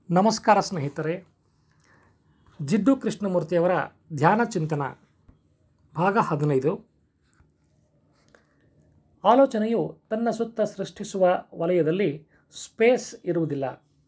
ನಮಸ್ಕಾರ ಸ್ನೇಹಿತರೆ ಜಿಡ್ಡು ಕೃಷ್ಣಮೂರ್ತಿಯವರ ಧ್ಯಾನ ಚಿಂತನ ಭಾಗ ಹದಿನೈದು ಆಲೋಚನೆಯು ತನ್ನ ಸುತ್ತ ಸೃಷ್ಟಿಸುವ ವಲಯದಲ್ಲಿ ಸ್ಪೇಸ್ ಇರುವುದಿಲ್ಲ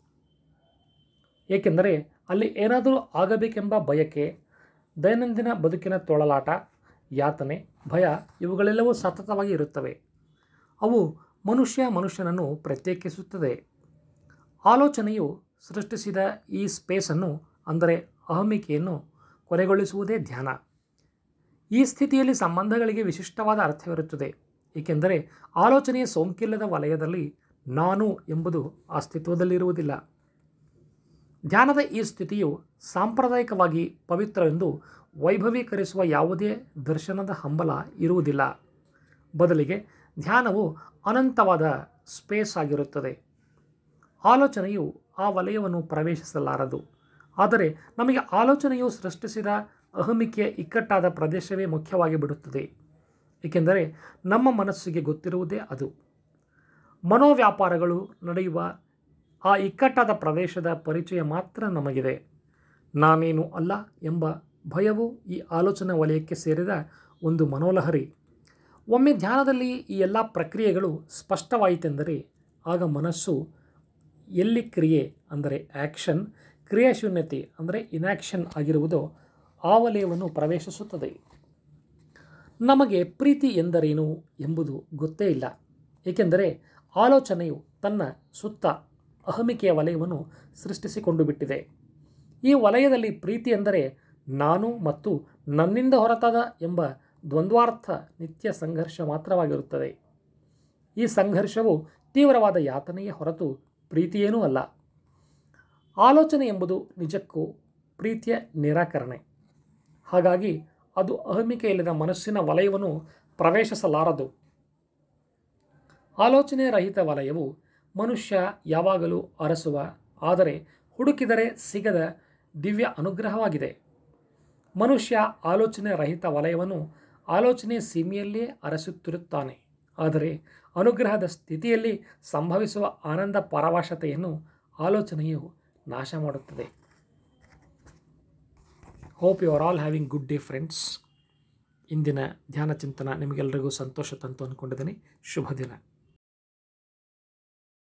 ಏಕೆಂದರೆ ಅಲ್ಲಿ ಏನಾದರೂ ಆಗಬೇಕೆಂಬ ಬಯಕೆ ದೈನಂದಿನ ಬದುಕಿನ ತೊಳಲಾಟ ಯಾತನೆ ಭಯ ಇವುಗಳೆಲ್ಲವೂ ಸತತವಾಗಿ ಇರುತ್ತವೆ ಅವು ಮನುಷ್ಯ ಮನುಷ್ಯನನ್ನು ಪ್ರತ್ಯೇಕಿಸುತ್ತದೆ ಆಲೋಚನೆಯು ಸೃಷ್ಟಿಸಿದ ಈ ಸ್ಪೇಸನ್ನು ಅಂದರೆ ಅಹಮಿಕೆಯನ್ನು ಕೊನೆಗೊಳಿಸುವುದೇ ಧ್ಯಾನ ಈ ಸ್ಥಿತಿಯಲ್ಲಿ ಸಂಬಂಧಗಳಿಗೆ ವಿಶಿಷ್ಟವಾದ ಅರ್ಥವಿರುತ್ತದೆ ಏಕೆಂದರೆ ಆಲೋಚನೆಯ ಸೋಂಕಿಲ್ಲದ ವಲಯದಲ್ಲಿ ನಾನು ಎಂಬುದು ಅಸ್ತಿತ್ವದಲ್ಲಿರುವುದಿಲ್ಲ ಧ್ಯಾನದ ಈ ಸ್ಥಿತಿಯು ಸಾಂಪ್ರದಾಯಿಕವಾಗಿ ಪವಿತ್ರವೆಂದು ವೈಭವೀಕರಿಸುವ ಯಾವುದೇ ದರ್ಶನದ ಹಂಬಲ ಇರುವುದಿಲ್ಲ ಬದಲಿಗೆ ಧ್ಯಾನವು ಅನಂತವಾದ ಸ್ಪೇಸ್ ಆಗಿರುತ್ತದೆ ಆಲೋಚನೆಯು ಆ ವಲಯವನ್ನು ಪ್ರವೇಶಿಸಲಾರದು ಆದರೆ ನಮಗೆ ಆಲೋಚನೆಯು ಸೃಷ್ಟಿಸಿದ ಅಹಮಿಕೆಯ ಇಕ್ಕಟ್ಟಾದ ಪ್ರದೇಶವೇ ಮುಖ್ಯವಾಗಿ ಬಿಡುತ್ತದೆ ಏಕೆಂದರೆ ನಮ್ಮ ಮನಸ್ಸಿಗೆ ಗೊತ್ತಿರುವುದೇ ಅದು ಮನೋವ್ಯಾಪಾರಗಳು ನಡೆಯುವ ಆ ಇಕ್ಕಟ್ಟಾದ ಪ್ರದೇಶದ ಪರಿಚಯ ಮಾತ್ರ ನಮಗಿದೆ ನಾನೇನು ಅಲ್ಲ ಎಂಬ ಭಯವು ಈ ಆಲೋಚನಾ ವಲಯಕ್ಕೆ ಸೇರಿದ ಒಂದು ಮನೋಲಹರಿ ಒಮ್ಮೆ ಧ್ಯಾನದಲ್ಲಿ ಈ ಎಲ್ಲ ಪ್ರಕ್ರಿಯೆಗಳು ಸ್ಪಷ್ಟವಾಯಿತೆಂದರೆ ಆಗ ಮನಸ್ಸು ಎಲ್ಲಿ ಕ್ರಿಯೆ ಅಂದರೆ ಆ್ಯಕ್ಷನ್ ಕ್ರಿಯಾಶೂನ್ಯತೆ ಅಂದರೆ ಇನ್ಯಾಕ್ಷನ್ ಆಗಿರುವುದೋ ಆ ವಲಯವನ್ನು ಪ್ರವೇಶಿಸುತ್ತದೆ ನಮಗೆ ಪ್ರೀತಿ ಎಂದರೇನು ಎಂಬುದು ಗೊತ್ತೇ ಇಲ್ಲ ಏಕೆಂದರೆ ಆಲೋಚನೆಯು ತನ್ನ ಸುತ್ತ ಅಹಮಿಕೆಯ ವಲಯವನ್ನು ಸೃಷ್ಟಿಸಿಕೊಂಡು ಬಿಟ್ಟಿದೆ ಈ ವಲಯದಲ್ಲಿ ಪ್ರೀತಿ ಎಂದರೆ ನಾನು ಮತ್ತು ನನ್ನಿಂದ ಹೊರತಾದ ಎಂಬ ದ್ವಂದ್ವಾರ್ಥ ನಿತ್ಯ ಸಂಘರ್ಷ ಮಾತ್ರವಾಗಿರುತ್ತದೆ ಈ ಸಂಘರ್ಷವು ತೀವ್ರವಾದ ಯಾತನೆಯೇ ಹೊರತು ಪ್ರೀತಿಯೇನೂ ಅಲ್ಲ ಆಲೋಚನೆ ಎಂಬುದು ನಿಜಕ್ಕೂ ಪ್ರೀತಿಯ ನಿರಾಕರಣೆ ಹಾಗಾಗಿ ಅದು ಅಹಮಿಕೆಯಿಲ್ಲದ ಮನಸ್ಸಿನ ವಲಯವನ್ನು ಪ್ರವೇಶಿಸಲಾರದು ಆಲೋಚನೆ ರಹಿತ ವಲಯವು ಮನುಷ್ಯ ಯಾವಾಗಲೂ ಅರಸುವ ಆದರೆ ಹುಡುಕಿದರೆ ಸಿಗದ ದಿವ್ಯ ಅನುಗ್ರಹವಾಗಿದೆ ಮನುಷ್ಯ ಆಲೋಚನೆ ರಹಿತ ವಲಯವನ್ನು ಆಲೋಚನೆ ಸೀಮೆಯಲ್ಲಿಯೇ ಅರಸುತ್ತಿರುತ್ತಾನೆ ಆದರೆ ಅನುಗ್ರಹದ ಸ್ಥಿತಿಯಲ್ಲಿ ಸಂಭವಿಸುವ ಆನಂದ ಪರವಶತೆಯನ್ನು ಆಲೋಚನೆಯು ನಾಶ ಮಾಡುತ್ತದೆ hope you are all having good day friends ಇಂದಿನ ಧ್ಯಾನ ಚಿಂತನ ನಿಮಗೆಲ್ಲರಿಗೂ ಸಂತೋಷ ತಂತು ಅಂದ್ಕೊಂಡಿದ್ದೀನಿ ಶುಭ ದಿನ